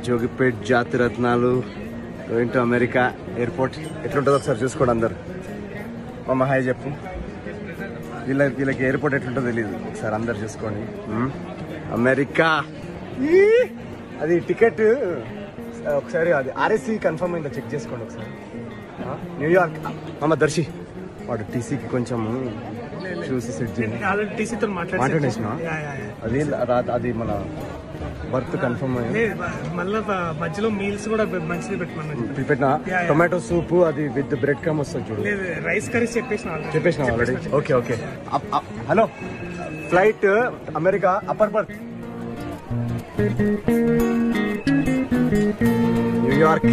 జోగిపేట్ జాతి రత్నాలు going to America airport ఎట్లుంటుందో ఒకసారి చూసుకోండి అందరు మా హాయ్ చెప్పు వీళ్ళ వీళ్ళకి ఎయిర్పోర్ట్ ఎట్లుంటుందో తెలియదు ఒకసారి అందరు చూసుకోండి మ్మ్. అమెరికా ఈ! అది టికెట్ ఒకసారి అది ఆర్ఎస్సి కన్ఫర్మ్ అయిందో చెక్ చేసుకోండి ఒకసారి ఆ? న్యూయార్క్ అమ్మ దర్శి వాడు టీసీకి కొంచెం చూసి సెట్ చేయండి ఆల్రెడీ టీసీతో మాట్లాడేసినా? అది రా- అది మన బర్త్ కన్ఫర్మ్ అయ్యింది లేదు మళ్ళీ మధ్యలో మీల్స్ కూడా మంచిది పెట్టమన్నది పెట్టిన యా, యా. టొమాటో సూప్ అది విత్ బ్రెడ్ కమ్ వస్తుంది చూడు లేదు రైస్ కర్రీస్ చెప్పేసిన ఆల్రెడీ చెప్పేసిన already okay okay hello flight America upper berth New York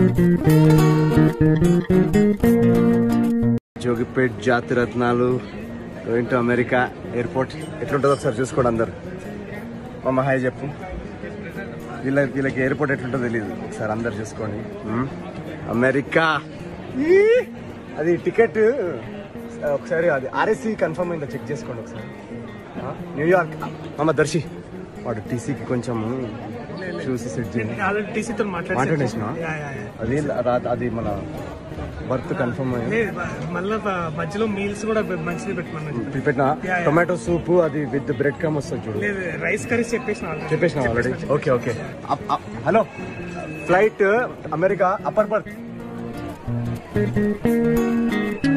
Jogipet జాతి రత్నాలు గోయింగ్ టు అమెరికా ఎయిర్పోర్ట్ ఎట్లుంటుందో ఒకసారి చూసుకోండి అందరు మా హాయ్ చెప్పు వీళ్ళ వీళ్ళకి ఎయిర్పోర్ట్ ఎట్లుంటుందో తెలియదు ఒకసారి అందరు చూసుకోండి మ్మ్. అమెరికా ఈ! అది టికెట్ ఒకసారి అది ఆర్ఎస్సి కన్ఫర్మ్ అయిందో చెక్ చేసుకోండి ఒకసారి ఆ? న్యూయార్క్ అమ్మ దర్శి వాడు టీసీకి కొంచెం చూసి సెట్ చేయండి ఆల్రెడీ టీసీతో మాట్లాడేసినా? అది రా- అది మన బర్త్ కన్ఫర్మ్ అయ్యింది లేదు మళ్ళీ మధ్యలో మీల్స్ కూడా మంచిది పెట్టమన్నది పెట్టిన యా, యా. టొమాటో సూప్ అది విత్ బ్రెడ్ కమ్ వస్తుంది చూడు లేదు రైస్ కర్రీస్ చెప్పేసిన ఆల్రెడీ చెప్పేసిన already okay okay hello flight America upper berth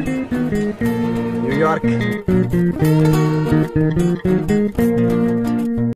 New York